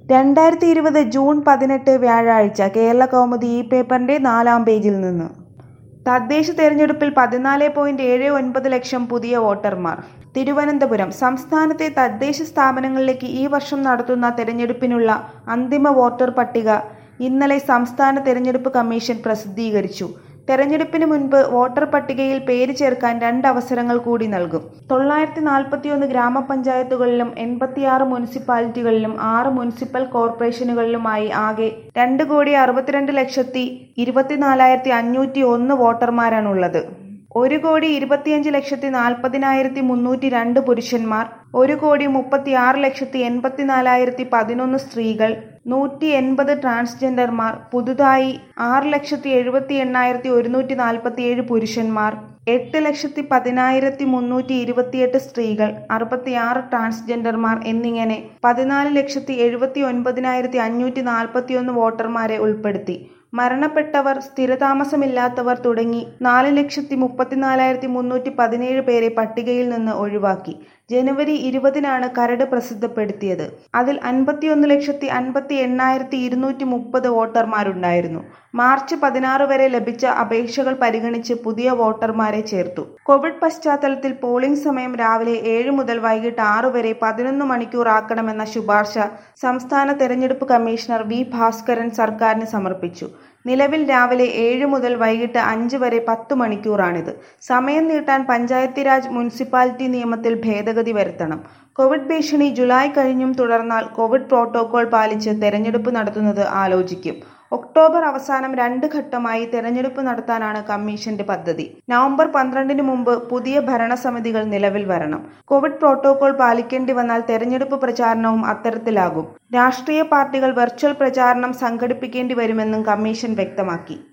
രണ്ടായിരത്തി ഇരുപത് ജൂൺ പതിനെട്ട് വ്യാഴാഴ്ച കേരളകൗമുദി ഈ പേപ്പറിന്റെ നാലാം പേജിൽ നിന്ന് തദ്ദേശ തെരഞ്ഞെടുപ്പിൽ പതിനാല് പോയിന്റ് ഏഴ് ഒൻപത് ലക്ഷം പുതിയ വോട്ടർമാർ തിരുവനന്തപുരം സംസ്ഥാനത്തെ തദ്ദേശ സ്ഥാപനങ്ങളിലേക്ക് ഈ വർഷം നടത്തുന്ന തെരഞ്ഞെടുപ്പിനുള്ള അന്തിമ വോട്ടർ പട്ടിക ഇന്നലെ സംസ്ഥാന തെരഞ്ഞെടുപ്പ് കമ്മീഷൻ പ്രസിദ്ധീകരിച്ചു തെരഞ്ഞെടുപ്പിന് മുൻപ് വോട്ടർ പട്ടികയിൽ പേര് ചേർക്കാൻ രണ്ട് അവസരങ്ങൾ കൂടി നൽകും തൊള്ളായിരത്തി നാൽപ്പത്തിയൊന്ന് ഗ്രാമപഞ്ചായത്തുകളിലും എൺപത്തിയാറ് മുനിസിപ്പാലിറ്റികളിലും ആറ് മുനിസിപ്പൽ കോർപ്പറേഷനുകളിലുമായി ആകെ രണ്ട് കോടി അറുപത്തിരണ്ട് ലക്ഷത്തി ഇരുപത്തിനാലായിരത്തി അഞ്ഞൂറ്റി ഒന്ന് വോട്ടർമാരാണുള്ളത് ഒരു കോടി ഇരുപത്തിയഞ്ച് ലക്ഷത്തി നാൽപ്പതിനായിരത്തി മുന്നൂറ്റി രണ്ട് പുരുഷന്മാർ ഒരു കോടി മുപ്പത്തിയാറ് ലക്ഷത്തി എൺപത്തിനാലായിരത്തി പതിനൊന്ന് സ്ത്രീകൾ നൂറ്റി എൺപത് ട്രാൻസ്ജെൻഡർമാർ പുതുതായി ആറ് ലക്ഷത്തി എഴുപത്തി എണ്ണായിരത്തി ഒരുന്നൂറ്റി നാൽപ്പത്തിയേഴ് പുരുഷന്മാർ എട്ട് ലക്ഷത്തി പതിനായിരത്തി മുന്നൂറ്റി ഇരുപത്തിയെട്ട് സ്ത്രീകൾ അറുപത്തിയാറ് ട്രാൻസ്ജെൻഡർമാർ എന്നിങ്ങനെ പതിനാല് ലക്ഷത്തി എഴുപത്തി ഒൻപതിനായിരത്തി അഞ്ഞൂറ്റി നാൽപ്പത്തിയൊന്ന് വോട്ടർമാരെ ഉൾപ്പെടുത്തി മരണപ്പെട്ടവർ സ്ഥിരതാമസമില്ലാത്തവർ തുടങ്ങി നാല് ലക്ഷത്തി മുപ്പത്തിനാലായിരത്തി മുന്നൂറ്റി പതിനേഴ് പേരെ പട്ടികയിൽ നിന്ന് ഒഴിവാക്കി ജനുവരി ഇരുപതിനാണ് കരട് പ്രസിദ്ധപ്പെടുത്തിയത് അതിൽ അൻപത്തിയൊന്ന് ലക്ഷത്തി അൻപത്തി എണ്ണായിരത്തി ഇരുന്നൂറ്റി മുപ്പത് വോട്ടർമാരുണ്ടായിരുന്നു മാർച്ച് പതിനാറ് വരെ ലഭിച്ച അപേക്ഷകൾ പരിഗണിച്ച് പുതിയ വോട്ടർമാരെ ചേർത്തു കോവിഡ് പശ്ചാത്തലത്തിൽ പോളിംഗ് സമയം രാവിലെ ഏഴ് മുതൽ വൈകിട്ട് ആറ് വരെ പതിനൊന്ന് മണിക്കൂർ ആക്കണമെന്ന ശുപാർശ സംസ്ഥാന തെരഞ്ഞെടുപ്പ് കമ്മീഷണർ വി ഭാസ്കരൻ സർക്കാരിന് സമർപ്പിച്ചു നിലവിൽ രാവിലെ ഏഴ് മുതൽ വൈകിട്ട് അഞ്ച് വരെ പത്ത് മണിക്കൂറാണിത് സമയം നീട്ടാൻ പഞ്ചായത്തി രാജ് മുനിസിപ്പാലിറ്റി നിയമത്തിൽ ഭേദഗതി വരുത്തണം കോവിഡ് ഭീഷണി ജൂലൈ കഴിഞ്ഞും തുടർന്നാൽ കോവിഡ് പ്രോട്ടോകോൾ പാലിച്ച് തെരഞ്ഞെടുപ്പ് നടത്തുന്നത് ആലോചിക്കും ഒക്ടോബർ അവസാനം രണ്ട് ഘട്ടമായി തെരഞ്ഞെടുപ്പ് നടത്താനാണ് കമ്മീഷന്റെ പദ്ധതി നവംബർ പന്ത്രണ്ടിന് മുമ്പ് പുതിയ ഭരണസമിതികൾ നിലവിൽ വരണം കോവിഡ് പ്രോട്ടോകോൾ പാലിക്കേണ്ടി വന്നാൽ തെരഞ്ഞെടുപ്പ് പ്രചാരണവും അത്തരത്തിലാകും രാഷ്ട്രീയ പാർട്ടികൾ വെർച്വൽ പ്രചാരണം സംഘടിപ്പിക്കേണ്ടി വരുമെന്നും കമ്മീഷൻ വ്യക്തമാക്കി